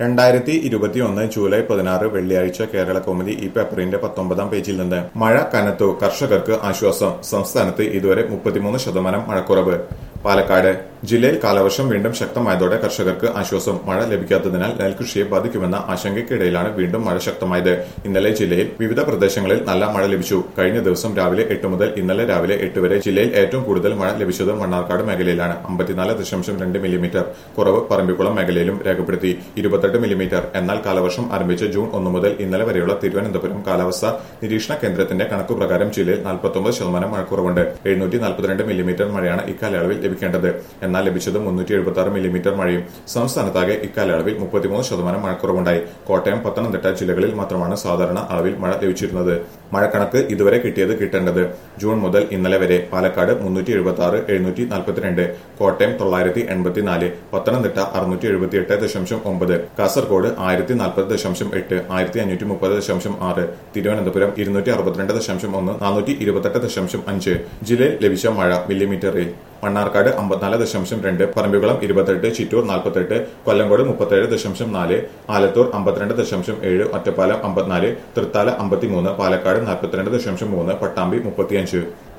രണ്ടായിരത്തി ഇരുപത്തിയൊന്ന് ജൂലൈ പതിനാറ് വെള്ളിയാഴ്ച കേരള കൗമുദി ഈ പേപ്പറിന്റെ പത്തൊമ്പതാം പേജിൽ നിന്ന് മഴ കനത്തു കർഷകർക്ക് ആശ്വാസം സംസ്ഥാനത്ത് ഇതുവരെ മുപ്പത്തിമൂന്ന് ശതമാനം മഴക്കുറവ് പാലക്കാട് ജില്ലയിൽ കാലവർഷം വീണ്ടും ശക്തമായതോടെ കർഷകർക്ക് ആശ്വാസം മഴ ലഭിക്കാത്തതിനാൽ നെൽകൃഷിയെ ബാധിക്കുമെന്ന ആശങ്കയ്ക്കിടയിലാണ് വീണ്ടും മഴ ശക്തമായത് ഇന്നലെ ജില്ലയിൽ വിവിധ പ്രദേശങ്ങളിൽ നല്ല മഴ ലഭിച്ചു കഴിഞ്ഞ ദിവസം രാവിലെ എട്ട് മുതൽ ഇന്നലെ രാവിലെ എട്ട് വരെ ജില്ലയിൽ ഏറ്റവും കൂടുതൽ മഴ ലഭിച്ചത് മണ്ണാർക്കാട് മേഖലയിലാണ് അമ്പത്തിനാല് ദശാംശം രണ്ട് മില്ലിമീറ്റർ കുറവ് പറമ്പിക്കുളം മേഖലയിലും രേഖപ്പെടുത്തി ഇരുപത്തെട്ട് മില്ലിമീറ്റർ എന്നാൽ കാലവർഷം ആരംഭിച്ച ജൂൺ ഒന്ന് മുതൽ ഇന്നലെ വരെയുള്ള തിരുവനന്തപുരം കാലാവസ്ഥാ നിരീക്ഷണ കേന്ദ്രത്തിന്റെ കണക്കുപ്രകാരം ജില്ലയിൽ നാൽപ്പത്തൊമ്പത് ശതമാനം മഴക്കുറവുണ്ട് എഴുന്നൂറ്റി നാൽപ്പത്തിരണ്ട് മില്ലിമീറ്റർ മഴയാണ് ഇക്കാലയളവിൽ ലഭിക്കേണ്ടത് എന്നാൽ ലഭിച്ചത് മുന്നൂറ്റി എഴുപത്തി ആറ് മില്ലിമീറ്റർ മഴയും സംസ്ഥാനത്താകെ ഇക്കാലയളവിൽ മുപ്പത്തിമൂന്ന് ശതമാനം മഴക്കുറവുണ്ടായി കോട്ടയം പത്തനംതിട്ട ജില്ലകളിൽ മാത്രമാണ് സാധാരണ അളവിൽ മഴ ലഭിച്ചിരുന്നത് മഴക്കണക്ക് ഇതുവരെ കിട്ടിയത് കിട്ടേണ്ടത് ജൂൺ മുതൽ ഇന്നലെ വരെ പാലക്കാട് മുന്നൂറ്റി എഴുപത്തി ആറ് എഴുന്നൂറ്റി നാൽപ്പത്തിരണ്ട് കോട്ടയം തൊള്ളായിരത്തി എൺപത്തിനാല് പത്തനംതിട്ട അറുന്നൂറ്റി എഴുപത്തിയെട്ട് ദശാംശം ഒമ്പത് കാസർഗോഡ് ആയിരത്തി നാൽപ്പത് ദശാംശം എട്ട് ആയിരത്തി അഞ്ഞൂറ്റി മുപ്പത് ദശാംശം ആറ് തിരുവനന്തപുരം ഇരുന്നൂറ്റി അറുപത്തിരണ്ട് ദശാംശം ഒന്ന് നാനൂറ്റി ഇരുപത്തെട്ട് ദശാംശം അഞ്ച് ജില്ലയിൽ ലഭിച്ച മഴ മില്ലിമീറ്ററിൽ മണ്ണാർക്കാട് അമ്പത്തിനാല് ദശാംശം രണ്ട് പറമ്പിക്കുളം ഇരുപത്തെട്ട് ചിറ്റൂർ നാൽപ്പത്തെട്ട് കൊല്ലങ്കോട് മുപ്പത്തേഴ് ദശാംശം നാല് ആലത്തൂർ അമ്പത്തിരണ്ട് ദശാംശം ഏഴ് ഒറ്റപ്പാലം അമ്പത്തിനാല് തൃത്താല അമ്പത്തിമൂന്ന് പാലക്കാട് നാൽപ്പത്തിരണ്ട് ദശാംശം മൂന്ന് പട്ടാമ്പി മുപ്പത്തിയഞ്ച്